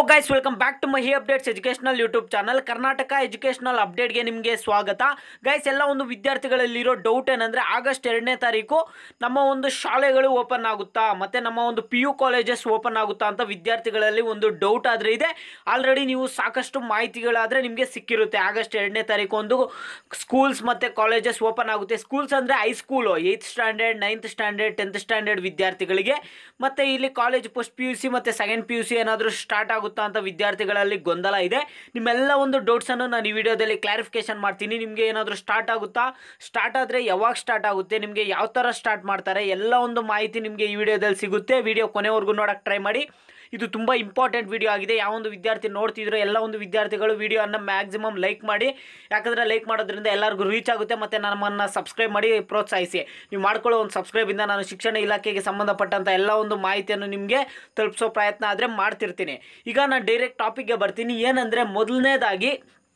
guys welcome back to Mahi updates educational YouTube channel Karnataka educational ಅಪ್ಡೇಟ್ಗೆ ನಿಮಗೆ ಸ್ವಾಗತ ಗೈಸ್ ಎಲ್ಲ ಒಂದು ವಿದ್ಯಾರ್ಥಿಗಳಲ್ಲಿರೋ ಡೌಟ್ ಏನಂದರೆ ಆಗಸ್ಟ್ ಎರಡನೇ ತಾರೀಕು ನಮ್ಮ ಒಂದು ಶಾಲೆಗಳು ಓಪನ್ ಆಗುತ್ತಾ ಮತ್ತು ನಮ್ಮ ಒಂದು ಪಿ ಯು ಕಾಲೇಜಸ್ ಓಪನ್ ಆಗುತ್ತಾ ಅಂತ ವಿದ್ಯಾರ್ಥಿಗಳಲ್ಲಿ ಒಂದು ಡೌಟ್ ಆದರೆ ಇದೆ ಆಲ್ರೆಡಿ ನೀವು ಸಾಕಷ್ಟು ಮಾಹಿತಿಗಳಾದರೆ ನಿಮಗೆ ಸಿಕ್ಕಿರುತ್ತೆ ಆಗಸ್ಟ್ ಎರಡನೇ ತಾರೀಕು ಒಂದು ಸ್ಕೂಲ್ಸ್ ಮತ್ತು ಕಾಲೇಜಸ್ ಓಪನ್ ಆಗುತ್ತೆ ಸ್ಕೂಲ್ಸ್ ಅಂದರೆ high school eighth standard ninth standard tenth standard ವಿದ್ಯಾರ್ಥಿಗಳಿಗೆ ಮತ್ತು ಇಲ್ಲಿ college first P U C ಮತ್ತು ಸೆಕೆಂಡ್ ಪಿ ಯು ಸಿ ಏನಾದರೂ ಸ್ಟಾರ್ಟ್ ಆಗುತ್ತಾ ಅಂತ ವಿದ್ಯಾರ್ಥಿಗಳಲ್ಲಿ ಗೊಂದಲ ಇದೆ ನಿಮ್ಮೆಲ್ಲ ಒಂದು ಡೌಟ್ಸನ್ನು ನಾನು ಈ ವಿಡಿಯೋದಲ್ಲಿ ಕ್ಲಾರಿಫಿಕೇಶನ್ ಮಾಡ್ತೀನಿ ನಿಮಗೆ ಏನಾದರೂ ಸ್ಟಾರ್ಟ್ ಆಗುತ್ತಾ ಸ್ಟಾರ್ಟ್ ಆದರೆ ಯಾವಾಗ ಸ್ಟಾರ್ಟ್ ಆಗುತ್ತೆ ನಿಮಗೆ ಯಾವ ಥರ ಸ್ಟಾರ್ಟ್ ಮಾಡ್ತಾರೆ ಎಲ್ಲ ಒಂದು ಮಾಹಿತಿ ನಿಮಗೆ ಈ ವಿಡಿಯೋದಲ್ಲಿ ಸಿಗುತ್ತೆ ವಿಡಿಯೋ ಕೊನೆವರೆಗೂ ನೋಡೋಕ್ಕೆ ಟ್ರೈ ಮಾಡಿ ಇದು ತುಂಬ ಇಂಪಾರ್ಟೆಂಟ್ ವಿಡಿಯೋ ಆಗಿದೆ ಯಾವ ಒಂದು ವಿದ್ಯಾರ್ಥಿ ನೋಡ್ತಿದ್ರು ಎಲ್ಲ ಒಂದು ವಿದ್ಯಾರ್ಥಿಗಳು ವಿಡಿಯೋನ ಮ್ಯಾಕ್ಸಿಮಮ್ ಲೈಕ್ ಮಾಡಿ ಯಾಕಂದರೆ ಲೈಕ್ ಮಾಡೋದ್ರಿಂದ ಎಲ್ಲರಿಗೂ ರೀಚ್ ಆಗುತ್ತೆ ಮತ್ತು ನಮ್ಮನ್ನು ಸಬ್ಸ್ಕ್ರೈಬ್ ಮಾಡಿ ಪ್ರೋತ್ಸಾಹಿಸಿ ನೀವು ಮಾಡ್ಕೊಳ್ಳೋ ಒಂದು ಸಬ್ಸ್ಕ್ರೈಬಿಂದ ನಾನು ಶಿಕ್ಷಣ ಇಲಾಖೆಗೆ ಸಂಬಂಧಪಟ್ಟಂಥ ಎಲ್ಲ ಒಂದು ಮಾಹಿತಿಯನ್ನು ನಿಮಗೆ ತಲುಪಿಸೋ ಪ್ರಯತ್ನ ಆದರೆ ಮಾಡ್ತಿರ್ತೀನಿ ಈಗ ನಾನು ಡೈರೆಕ್ಟ್ ಟಾಪಿಕ್ಗೆ ಬರ್ತೀನಿ ಏನಂದರೆ ಮೊದಲನೇದಾಗಿ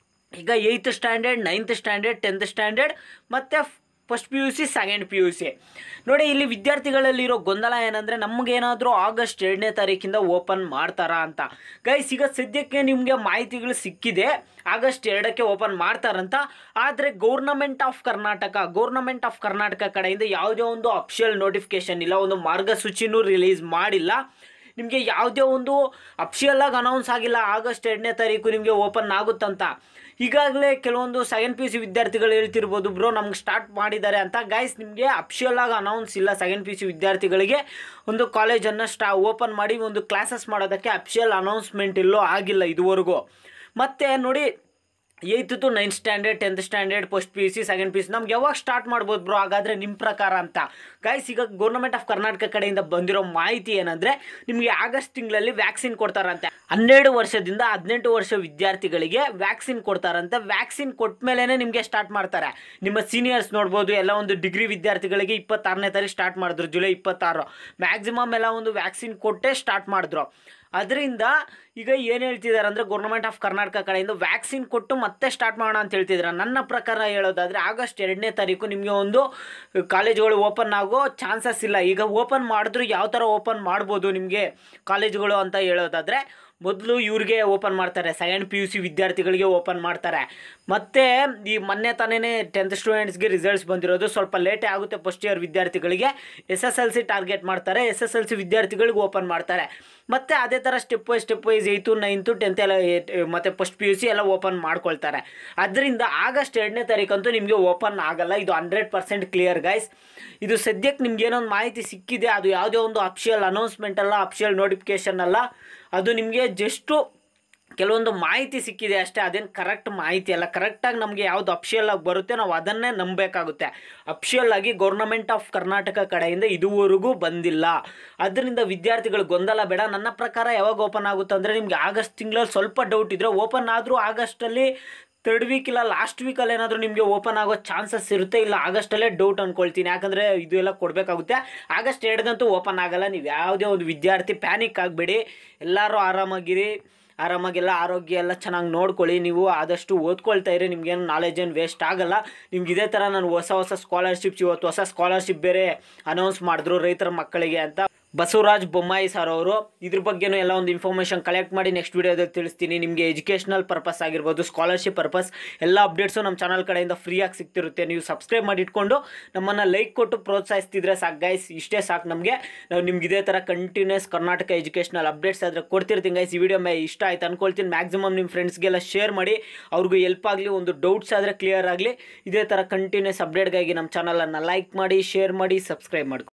ಈಗ eighth standard ninth standard tenth standard ಮತ್ತು first P U C second P U C ನೋಡಿ ಇಲ್ಲಿ ವಿದ್ಯಾರ್ಥಿಗಳಲ್ಲಿರೋ ಗೊಂದಲ ಏನಂದರೆ ನಮಗೇನಾದರೂ ಆಗಸ್ಟ್ ಎರಡನೇ ತಾರೀಕಿಂದ ಓಪನ್ ಮಾಡ್ತಾರಾ ಅಂತ ಗೈಸ್ ಈಗ ಸದ್ಯಕ್ಕೆ ನಿಮಗೆ ಮಾಹಿತಿಗಳು ಸಿಕ್ಕಿದೆ ಆಗಸ್ಟ್ ಎರಡಕ್ಕೆ ಓಪನ್ ಮಾಡ್ತಾರಂತ ಆದರೆ government of Karnataka government of Karnataka ಕಡೆಯಿಂದ ಯಾವುದೇ ಒಂದು ಅಫಿಷಿಯಲ್ ನೋಟಿಫಿಕೇಶನ್ ಇಲ್ಲ ಒಂದು ಮಾರ್ಗಸೂಚಿನೂ ರಿಲೀಸ್ ಮಾಡಿಲ್ಲ ನಿಮಗೆ ಯಾವುದೇ ಒಂದು ಅಫಿಷಿಯಲಾಗಿ ಅನೌನ್ಸ್ ಆಗಿಲ್ಲ ಆಗಸ್ಟ್ ಎರಡನೇ ತಾರೀಕು ನಿಮಗೆ ಓಪನ್ ಆಗುತ್ತಂತ ಈಗಾಗಲೇ ಕೆಲವೊಂದು ಸೆಕೆಂಡ್ ಪಿ ಯು ಸಿ ವಿದ್ಯಾರ್ಥಿಗಳು ಹೇಳ್ತಿರ್ಬೋದು ಬ್ರೋ ನಮ್ಗೆ ಸ್ಟಾರ್ಟ್ ಮಾಡಿದ್ದಾರೆ ಅಂತ ಗೈಸ್ ನಿಮಗೆ ಅಫಿಷಿಯಲಾಗಿ ಅನೌನ್ಸ್ ಇಲ್ಲ ಸೆಕೆಂಡ್ ಪಿ ಯು ಸಿ ವಿದ್ಯಾರ್ಥಿಗಳಿಗೆ ಒಂದು ಕಾಲೇಜನ್ನು ಸ್ಟಾ ಓಪನ್ ಮಾಡಿ ಒಂದು ಕ್ಲಾಸಸ್ ಮಾಡೋದಕ್ಕೆ ಅಫಿಷಿಯಲ್ ಅನೌನ್ಸ್ಮೆಂಟ್ ಇಲ್ಲೋ ಆಗಿಲ್ಲ ಇದುವರೆಗೂ ಮತ್ತು ನೋಡಿ eighth to ninth standard tenth standard first P U C second P U C ನಮ್ಗೆ ಯಾವಾಗ ಸ್ಟಾರ್ಟ್ ಮಾಡ್ಬೋದು ಬ್ರೋ ಹಾಗಾದರೆ ನಿಮ್ಮ ಪ್ರಕಾರ ಅಂತ ಗೈಸ್ ಈಗ ಗೌರ್ಮೆಂಟ್ ಆಫ್ ಕರ್ನಾಟಕ ಕಡೆಯಿಂದ ಬಂದಿರೋ ಮಾಹಿತಿ ಏನಂದರೆ ನಿಮಗೆ ಆಗಸ್ಟ್ ತಿಂಗಳಲ್ಲಿ ವ್ಯಾಕ್ಸಿನ್ ಕೊಡ್ತಾರಂತೆ ಹನ್ನೆರಡು ವರ್ಷದಿಂದ ಹದಿನೆಂಟು ವರ್ಷ ವಿದ್ಯಾರ್ಥಿಗಳಿಗೆ ವ್ಯಾಕ್ಸಿನ್ ಕೊಡ್ತಾರಂತೆ ವ್ಯಾಕ್ಸಿನ್ ಕೊಟ್ಟ ಮೇಲೇ ನಿಮಗೆ ಸ್ಟಾರ್ಟ್ ಮಾಡ್ತಾರೆ ನಿಮ್ಮ ಸೀನಿಯರ್ಸ್ ನೋಡ್ಬೋದು ಎಲ್ಲ ಒಂದು ಡಿಗ್ರಿ ವಿದ್ಯಾರ್ಥಿಗಳಿಗೆ ಇಪ್ಪತ್ತಾರನೇ ತಾರೀಕು ಸ್ಟಾರ್ಟ್ ಮಾಡಿದ್ರು ಜುಲೈ ಇಪ್ಪತ್ತಾರು ಮ್ಯಾಕ್ಸಿಮಮ್ ಎಲ್ಲ ಒಂದು ವ್ಯಾಕ್ಸಿನ್ ಕೊಟ್ಟೇ ಸ್ಟಾರ್ಟ್ ಮಾಡಿದ್ರು ಅದರಿಂದ ಈಗ ಏನು ಹೇಳ್ತಿದ್ದಾರೆ ಅಂದರೆ ಗೌರ್ಮೆಂಟ್ ಆಫ್ ಕರ್ನಾಟಕ ಕಡೆಯಿಂದ ವ್ಯಾಕ್ಸಿನ್ ಕೊಟ್ಟು ಮತ್ತೆ ಸ್ಟಾರ್ಟ್ ಮಾಡೋಣ ಅಂತ ಹೇಳ್ತಿದ್ದಾರೆ ನನ್ನ ಪ್ರಕಾರ ಹೇಳೋದಾದರೆ ಆಗಸ್ಟ್ ಎರಡನೇ ತಾರೀಕು ನಿಮಗೆ ಒಂದು ಕಾಲೇಜುಗಳು ಓಪನ್ ಆಗೋ ಚಾನ್ಸಸ್ ಇಲ್ಲ ಈಗ ಓಪನ್ ಮಾಡಿದ್ರು ಯಾವ ಥರ ಓಪನ್ ಮಾಡ್ಬೋದು ನಿಮಗೆ ಕಾಲೇಜುಗಳು ಅಂತ ಹೇಳೋದಾದರೆ ಮೊದಲು ಇವ್ರಿಗೆ ಓಪನ್ ಮಾಡ್ತಾರೆ ಸೆಕೆಂಡ್ ಪಿ ಯು ಸಿ ವಿದ್ಯಾರ್ಥಿಗಳಿಗೆ ಓಪನ್ ಮಾಡ್ತಾರೆ ಮತ್ತು ಈ ಮೊನ್ನೆ ತಾನೇ ಟೆಂತ್ ಸ್ಟೂಡೆಂಟ್ಸ್ಗೆ ರಿಸಲ್ಟ್ಸ್ ಬಂದಿರೋದು ಸ್ವಲ್ಪ ಲೇಟೇ ಆಗುತ್ತೆ ಫಸ್ಟ್ ಇಯರ್ ವಿದ್ಯಾರ್ಥಿಗಳಿಗೆ S S L C target ಮಾಡ್ತಾರೆ ಎಸ್ ಎಸ್ ಎಲ್ ಸಿ ವಿದ್ಯಾರ್ಥಿಗಳಿಗೆ ಓಪನ್ ಮಾಡ್ತಾರೆ ಮತ್ತು ಅದೇ ಥರ step wise step wise eighth ninth tenth ಎಲ್ಲ ಮತ್ತು ಫಸ್ಟ್ ಪಿ ಯು ಸಿ ಎಲ್ಲ ಓಪನ್ ಮಾಡ್ಕೊಳ್ತಾರೆ ಅದರಿಂದ ಆಗಸ್ಟ್ ಎರಡನೇ ತಾರೀಕಂತೂ ನಿಮಗೆ ಓಪನ್ ಆಗಲ್ಲ ಇದು ಹಂಡ್ರೆಡ್ ಪರ್ಸೆಂಟ್ ಕ್ಲಿಯರ್ ಗೈಸ್ ಇದು ಸದ್ಯಕ್ಕೆ ನಿಮ್ಗೆ ಏನೊಂದು ಮಾಹಿತಿ ಸಿಕ್ಕಿದೆ ಅದು ಯಾವುದೇ ಒಂದು ಅಫಿಷಿಯಲ್ ಅನೌನ್ಸ್ಮೆಂಟ್ ಅಲ್ಲ ಅಫಿಷಿಯಲ್ ನೋಟಿಫಿಕೇಷನ್ ಅಲ್ಲ ಅದು ನಿಮಗೆ ಜಸ್ಟು ಕೆಲವೊಂದು ಮಾಹಿತಿ ಸಿಕ್ಕಿದೆ ಅಷ್ಟೇ ಅದೇನು ಕರೆಕ್ಟ್ ಮಾಹಿತಿ ಅಲ್ಲ ಕರೆಕ್ಟಾಗಿ ನಮಗೆ ಯಾವುದು ಅಫಿಷಿಯಲ್ ಆಗಿ ಬರುತ್ತೆ ನಾವು ಅದನ್ನೇ ನಂಬಬೇಕಾಗುತ್ತೆ ಅಫಿಷಿಯಲ್ ಆಗಿ ಗೌರ್ನಮೆಂಟ್ ಆಫ್ ಕರ್ನಾಟಕ ಕಡೆಯಿಂದ ಇದುವರೆಗೂ ಬಂದಿಲ್ಲ ಅದರಿಂದ ವಿದ್ಯಾರ್ಥಿಗಳು ಗೊಂದಲ ಬೇಡ ನನ್ನ ಪ್ರಕಾರ ಯಾವಾಗ ಓಪನ್ ಆಗುತ್ತೆ ಅಂದರೆ ನಿಮಗೆ ಆಗಸ್ಟ್ ತಿಂಗಳಲ್ಲಿ ಸ್ವಲ್ಪ ಡೌಟ್ ಇದ್ದರೆ ಓಪನ್ ಆದರೂ ಆಗಸ್ಟಲ್ಲಿ ತರ್ಡ್ ವೀಕ್ ಇಲ್ಲ ಲಾಸ್ಟ್ ವೀಕಲ್ಲಿ ಏನಾದರೂ ನಿಮಗೆ ಓಪನ್ ಆಗೋ ಚಾನ್ಸಸ್ ಇರುತ್ತೆ ಇಲ್ಲ ಆಗಸ್ಟಲ್ಲೇ ಡೌಟ್ ಅಂದ್ಕೊಳ್ತೀನಿ ಯಾಕಂದರೆ ಇದು ಎಲ್ಲ ಕೊಡಬೇಕಾಗುತ್ತೆ ಆಗಸ್ಟ್ ಎರಡಗಂತೂ ಓಪನ್ ಆಗಲ್ಲ ನೀವು ಯಾವುದೇ ಒಂದು ವಿದ್ಯಾರ್ಥಿ ಪ್ಯಾನಿಕ್ ಆಗಬೇಡಿ ಎಲ್ಲರೂ ಆರಾಮಾಗಿರಿ ಆರಾಮಾಗೆಲ್ಲ ಆರೋಗ್ಯ ಎಲ್ಲ ಚೆನ್ನಾಗಿ ನೋಡ್ಕೊಳ್ಳಿ ನೀವು ಆದಷ್ಟು ಓದ್ಕೊಳ್ತಾ ಇರಿ ನಿಮ್ಗೇನು ನಾಲೆಜ್ ಏನು ವೇಸ್ಟ್ ಆಗಲ್ಲ ನಿಮ್ಗೆ ಇದೇ ಥರ ನಾನು ಹೊಸ ಹೊಸ ಸ್ಕಾಲರ್ಶಿಪ್ಸ್ ಇವತ್ತು ಹೊಸ ಸ್ಕಾಲರ್ಶಿಪ್ ಬೇರೆ ಅನೌನ್ಸ್ ಮಾಡಿದ್ರು ರೈತರ ಮಕ್ಕಳಿಗೆ ಅಂತ ಬಸವರಾಜ್ ಬೊಮ್ಮಾಯಿ ಸರ್ ಅವರು ಇದ್ರ ಬಗ್ಗೆನೂ ಎಲ್ಲ ಒಂದು ಇನ್ಫಾರ್ಮೇಷನ್ ಕಲೆಕ್ಟ್ ಮಾಡಿ ನೆಕ್ಸ್ಟ್ ವೀಡಿಯೋದಲ್ಲಿ ತಿಳಿಸ್ತೀನಿ ನಿಮಗೆ ಎಜುಕೇಷನಲ್ ಪರ್ಪಸ್ ಆಗಿರ್ಬೋದು ಸ್ಕಾಲರ್ಶಿಪ್ ಪರ್ಪಸ್ ಎಲ್ಲ ಅಪ್ಡೇಟ್ಸು ನಮ್ಮ ಚಾನಲ್ ಕಡೆಯಿಂದ ಫ್ರೀಯಾಗಿ ಸಿಗ್ತಿರುತ್ತೆ ನೀವು ಸಬ್ಸ್ಕ್ರೈಬ್ ಮಾಡಿ ಇಟ್ಕೊಂಡು ನಮ್ಮನ್ನು ಲೈಕ್ ಕೊಟ್ಟು ಪ್ರೋತ್ಸಾಹಿಸ್ತಿದ್ರೆ ಸಾಕು ಗೈಸ್ ಇಷ್ಟೇ ಸಾಕು ನಮಗೆ ನಾವು ನಿಮ್ಗೆ ಇದೇ ಥರ ಕಂಟಿನ್ಯೂಸ್ ಕರ್ನಾಟಕ ಎಜುಕೇಷನಲ್ ಅಪ್ಡೇಟ್ಸ್ ಆದರೆ ಕೊಡ್ತಿರ್ತೀನಿ ಗೈಸ್ ಈ ವಿಡಿಯೋ ಮೇ ಇಷ್ಟ ಆಯ್ತು ಅನ್ಕೊಳ್ತೀನಿ ಮ್ಯಾಕ್ಸಿಮಮ್ ನಿಮ್ಮ ಫ್ರೆಂಡ್ಸ್ಗೆಲ್ಲ ಶೇರ್ ಮಾಡಿ ಅವ್ರಿಗೂ ಹೆಲ್ಪ್ ಆಗಲಿ ಒಂದು ಡೌಟ್ಸ್ ಆದರೆ ಕ್ಲಿಯರ್ ಆಗಲಿ ಇದೇ ಥರ ಕಂಟಿನ್ಯೂಸ್ ಅಪ್ಡೇಟ್ಗಾಗಿ ನಮ್ಮ ಚಾನಲನ್ನು ಲೈಕ್ ಮಾಡಿ ಶೇರ್ ಮಾಡಿ ಸಬ್ಸ್ಕ್ರೈಬ್ ಮಾಡ್ಕೊ